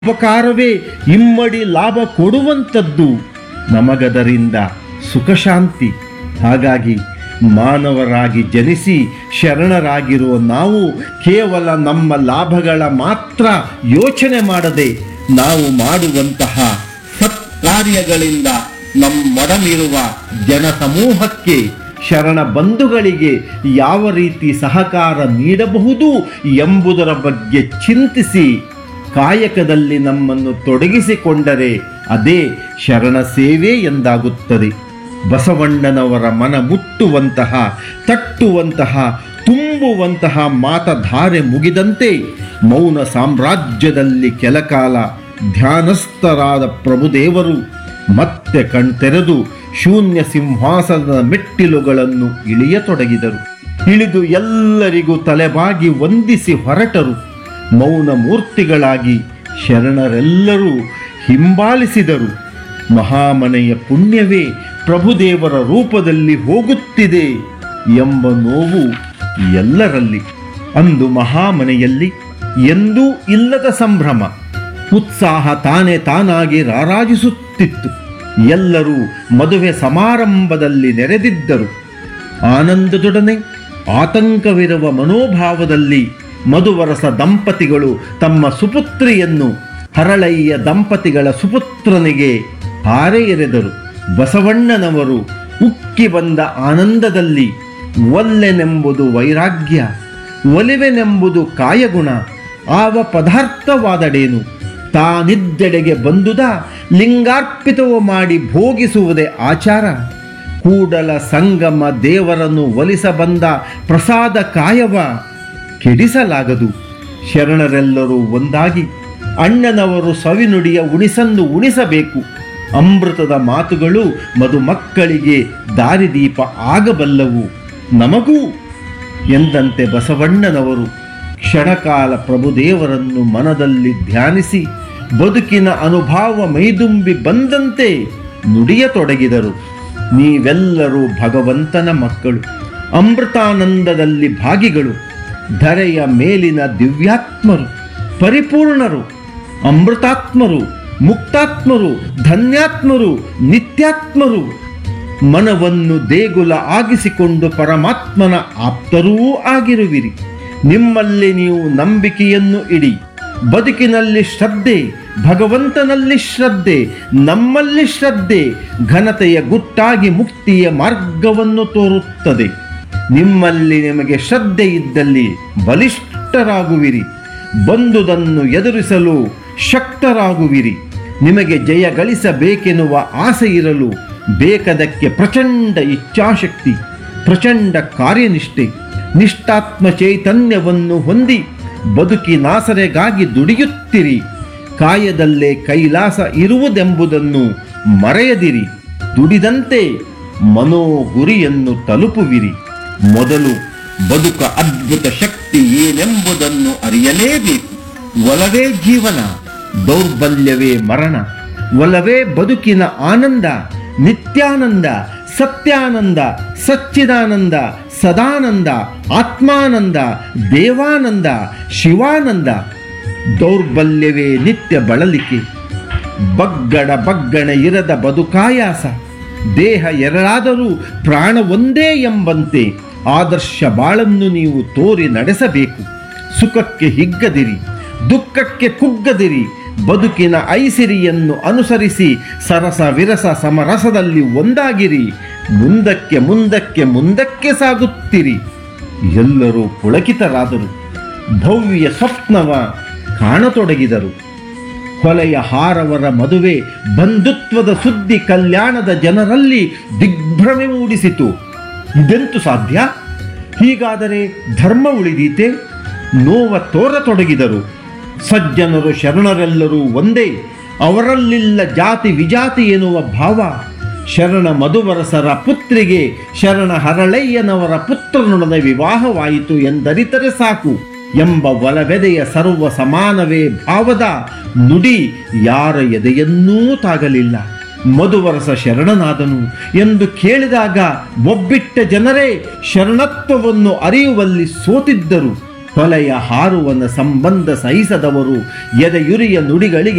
ಉಪಕಾರವೇ ಇಮ್ಮಡಿ ಲಾಭ ಕೊಡುವಂಥದ್ದು ನಮಗದರಿಂದ ಸುಖಶಾಂತಿ ಹಾಗಾಗಿ ಮಾನವರಾಗಿ ಜನಿಸಿ ಶರಣರಾಗಿರುವ ನಾವು ಕೇವಲ ನಮ್ಮ ಲಾಭಗಳ ಮಾತ್ರ ಯೋಚನೆ ಮಾಡದೆ ನಾವು ಮಾಡುವಂತಹ ಸತ್ಕಾರ್ಯಗಳಿಂದ ನಮ್ಮೊಡನಿರುವ ಜನಸಮೂಹಕ್ಕೆ ಶರಣ ಬಂಧುಗಳಿಗೆ ಯಾವ ರೀತಿ ಸಹಕಾರ ನೀಡಬಹುದು ಎಂಬುದರ ಬಗ್ಗೆ ಚಿಂತಿಸಿ ಕಾಯಕದಲ್ಲಿ ನಮ್ಮನ್ನು ತೊಡಗಿಸಿಕೊಂಡರೆ ಅದೇ ಶರಣ ಸೇವೆ ಎಂದಾಗುತ್ತದೆ ಬಸವಣ್ಣನವರ ಮನ ಮುಟ್ಟುವಂತಹ ತಟ್ಟುವಂತಹ ತುಂಬುವಂತಹ ಮಾತಧಾರೆ ಮುಗಿದಂತೆ ಮೌನ ಸಾಮ್ರಾಜ್ಯದಲ್ಲಿ ಕೆಲಕಾಲ ಧ್ಯಾನಸ್ಥರಾದ ಪ್ರಭುದೇವರು ಮತ್ತೆ ಕಣ್ತೆರೆದು ಶೂನ್ಯ ಸಿಂಹಾಸನದ ಮೆಟ್ಟಿಲುಗಳನ್ನು ಇಳಿಯತೊಡಗಿದರು ಇಳಿದು ಎಲ್ಲರಿಗೂ ತಲೆಬಾಗಿ ವಂದಿಸಿ ಹೊರಟರು ಮೌನ ಮೂರ್ತಿಗಳಾಗಿ ಶರಣರೆಲ್ಲರೂ ಹಿಂಬಾಲಿಸಿದರು ಮಹಾಮನೆಯ ಪುಣ್ಯವೇ ಪ್ರಭುದೇವರ ರೂಪದಲ್ಲಿ ಹೋಗುತ್ತಿದೆ ಎಂಬ ನೋವು ಎಲ್ಲರಲ್ಲಿ ಅಂದು ಮಹಾಮನೆಯಲ್ಲಿ ಎಂದೂ ಇಲ್ಲದ ಸಂಭ್ರಮ ಉತ್ಸಾಹ ತಾನೇ ತಾನಾಗಿ ರಾರಾಜಿಸುತ್ತಿತ್ತು ಎಲ್ಲರೂ ಮದುವೆ ಸಮಾರಂಭದಲ್ಲಿ ನೆರೆದಿದ್ದರು ಆನಂದದೊಡನೆ ಆತಂಕವಿರುವ ಮನೋಭಾವದಲ್ಲಿ ಮಧುವರಸ ದಂಪತಿಗಳು ತಮ್ಮ ಸುಪುತ್ರಿಯನ್ನು ಹರಳಯ್ಯ ದಂಪತಿಗಳ ಸುಪುತ್ರನಿಗೆ ಹಾರೆ ಎರೆದರು ಬಸವಣ್ಣನವರು ಉಕ್ಕಿ ಬಂದ ಆನಂದದಲ್ಲಿ ಒಲ್ಲೆನೆಂಬುದು ವೈರಾಗ್ಯ ಒಲಿವೆನೆಂಬುದು ಕಾಯಗುಣ ಆವ ಪದಾರ್ಥವಾದಡೇನು ತಾನಿದ್ದೆಡೆಗೆ ಬಂದುದ ಲಿಂಗಾರ್ಪಿತವು ಮಾಡಿ ಭೋಗಿಸುವುದೇ ಆಚಾರ ಕೂಡಲ ಸಂಗಮ ದೇವರನ್ನು ಒಲಿಸ ಬಂದ ಪ್ರಸಾದ ಕಾಯವ ಕೆಡಿಸಲಾಗದು ಶರಣರೆಲ್ಲರೂ ಒಂದಾಗಿ ಅಣ್ಣನವರು ಸವಿನುಡಿಯ ಉಣಿಸನ್ನು ಉಣಿಸಬೇಕು ಅಮೃತದ ಮಾತುಗಳು ಮಧುಮಕ್ಕಳಿಗೆ ದಾರಿದೀಪ ಆಗಬಲ್ಲವು ನಮಗೂ ಎಂದಂತೆ ಬಸವಣ್ಣನವರು ಕ್ಷಣಕಾಲ ಪ್ರಭುದೇವರನ್ನು ಮನದಲ್ಲಿ ಧ್ಯಾನಿಸಿ ಬದುಕಿನ ಅನುಭವ ಮೈದುಂಬಿ ಬಂದಂತೆ ನುಡಿಯತೊಡಗಿದರು ನೀವೆಲ್ಲರೂ ಭಗವಂತನ ಮಕ್ಕಳು ಅಮೃತಾನಂದದಲ್ಲಿ ಭಾಗಿಗಳು ಧರೆಯ ಮೇಲಿನ ದಿವ್ಯಾತ್ಮರು ಪರಿಪೂರ್ಣರು ಅಮೃತಾತ್ಮರು ಮುಕ್ತಾತ್ಮರು ಧನ್ಯಾತ್ಮರು ನಿತ್ಯಾತ್ಮರು ಮನವನ್ನು ದೇಗುಲ ಆಗಿಸಿಕೊಂಡು ಪರಮಾತ್ಮನ ಆಪ್ತರೂ ಆಗಿರುವಿರಿ ನಿಮ್ಮಲ್ಲಿ ನೀವು ನಂಬಿಕೆಯನ್ನು ಇಡಿ ಬದುಕಿನಲ್ಲಿ ಶ್ರದ್ಧೆ ಭಗವಂತನಲ್ಲಿ ಶ್ರದ್ಧೆ ನಮ್ಮಲ್ಲಿ ಶ್ರದ್ಧೆ ಘನತೆಯ ಗುಟ್ಟಾಗಿ ಮುಕ್ತಿಯ ಮಾರ್ಗವನ್ನು ತೋರುತ್ತದೆ ನಿಮ್ಮಲ್ಲಿ ನಿಮಗೆ ಶ್ರದ್ಧೆ ಇದ್ದಲ್ಲಿ ಬಲಿಷ್ಠರಾಗುವಿರಿ ಬಂದುದನ್ನು ಎದುರಿಸಲು ಶಕ್ತರಾಗುವಿರಿ ನಿಮಗೆ ಜಯ ಗಳಿಸಬೇಕೆನ್ನುವ ಆಸೆ ಇರಲು ಬೇಕಾದಕ್ಕೆ ಪ್ರಚಂಡ ಇಚ್ಛಾಶಕ್ತಿ ಪ್ರಚಂಡ ಕಾರ್ಯನಿಷ್ಠೆ ನಿಷ್ಠಾತ್ಮ ಚೈತನ್ಯವನ್ನು ಹೊಂದಿ ಬದುಕಿನಾಸರೆಗಾಗಿ ದುಡಿಯುತ್ತಿರಿ ಕಾಯದಲ್ಲೇ ಕೈಲಾಸ ಇರುವುದೆಂಬುದನ್ನು ಮರೆಯದಿರಿ ದುಡಿದಂತೆ ಮನೋಗುರಿಯನ್ನು ತಲುಪುವಿರಿ ಮೊದಲು ಬದುಕ ಅದ್ಭುತ ಶಕ್ತಿ ಏನೆಂಬುದನ್ನು ಅರಿಯಲೇಬೇಕು ಒಲವೇ ಜೀವನ ದೌರ್ಬಲ್ಯವೇ ಮರಣ ಒಲವೇ ಬದುಕಿನ ಆನಂದ ನಿತ್ಯಾನಂದ ಸತ್ಯಾನಂದ ಸಚ್ಚಿದಾನಂದ ಸದಾನಂದ ಆತ್ಮಾನಂದ ದೇವಾನಂದ ಶಿವಾನಂದ ದೌರ್ಬಲ್ಯವೇ ನಿತ್ಯ ಬಳಲಿಕೆ ಬಗ್ಗಡ ಬಗ್ಗಣ ಇರದ ಬದುಕಾಯಾಸ ದೇಹ ಎರಡಾದರೂ ಪ್ರಾಣ ಒಂದೇ ಎಂಬಂತೆ ಆದರ್ಶ ಬಾಳನ್ನು ನೀವು ತೋರಿ ನಡೆಸಬೇಕು ಸುಖಕ್ಕೆ ಹಿಗ್ಗದಿರಿ ದುಃಖಕ್ಕೆ ಕುಗ್ಗದಿರಿ ಬದುಕಿನ ಐಸಿರಿಯನ್ನು ಅನುಸರಿಸಿ ಸರಸ ವಿರಸ ಸಮರಸದಲ್ಲಿ ಒಂದಾಗಿರಿ ಮುಂದಕ್ಕೆ ಮುಂದಕ್ಕೆ ಮುಂದಕ್ಕೆ ಸಾಗುತ್ತಿರಿ ಎಲ್ಲರೂ ಪುಳಕಿತರಾದರು ಭವ್ಯ ಸ್ವಪ್ನವ ಕಾಣತೊಡಗಿದರು ಕೊಲೆಯ ಹಾರವರ ಮದುವೆ ಬಂಧುತ್ವದ ಸುದ್ದಿ ಕಲ್ಯಾಣದ ಜನರಲ್ಲಿ ದಿಗ್ಭ್ರಮೆ ಮೂಡಿಸಿತು ಇದೆಂತು ಸಾಧ್ಯ ಹೀಗಾದರೆ ಧರ್ಮ ಉಳಿದೀತೆ ನೋವ ತೋರತೊಡಗಿದರು ಸಜ್ಜನರು ಶರಣರೆಲ್ಲರೂ ಒಂದೇ ಅವರಲ್ಲಿಲ್ಲ ಜಾತಿ ವಿಜಾತಿ ಎನ್ನುವ ಭಾವ ಶರಣ ಮಧುವರಸರ ಪುತ್ರಿಗೆ ಶರಣ ಹರಳಯ್ಯನವರ ಪುತ್ರನೊಡನೆ ವಿವಾಹವಾಯಿತು ಎಂದರಿತರೆ ಸಾಕು ಎಂಬ ಒಲವೆದೆಯ ಸರ್ವ ಸಮಾನವೇ ಭಾವದ ನುಡಿ ಯಾರ ಎದೆಯನ್ನೂ ತಾಗಲಿಲ್ಲ ಮಧುವರಸ ಶರಣನಾದನು ಎಂದು ಕೇಳಿದಾಗ ಒಬ್ಬಿಟ್ಟ ಜನರೇ ಶರಣತ್ವವನ್ನು ಅರಿಯುವಲ್ಲಿ ಸೋತಿದ್ದರು ಹೊಲೆಯ ಹಾರುವನ ಸಂಬಂಧ ಸಹಿಸದವರು ಎದೆಯುರಿಯ ನುಡಿಗಳಿಗೆ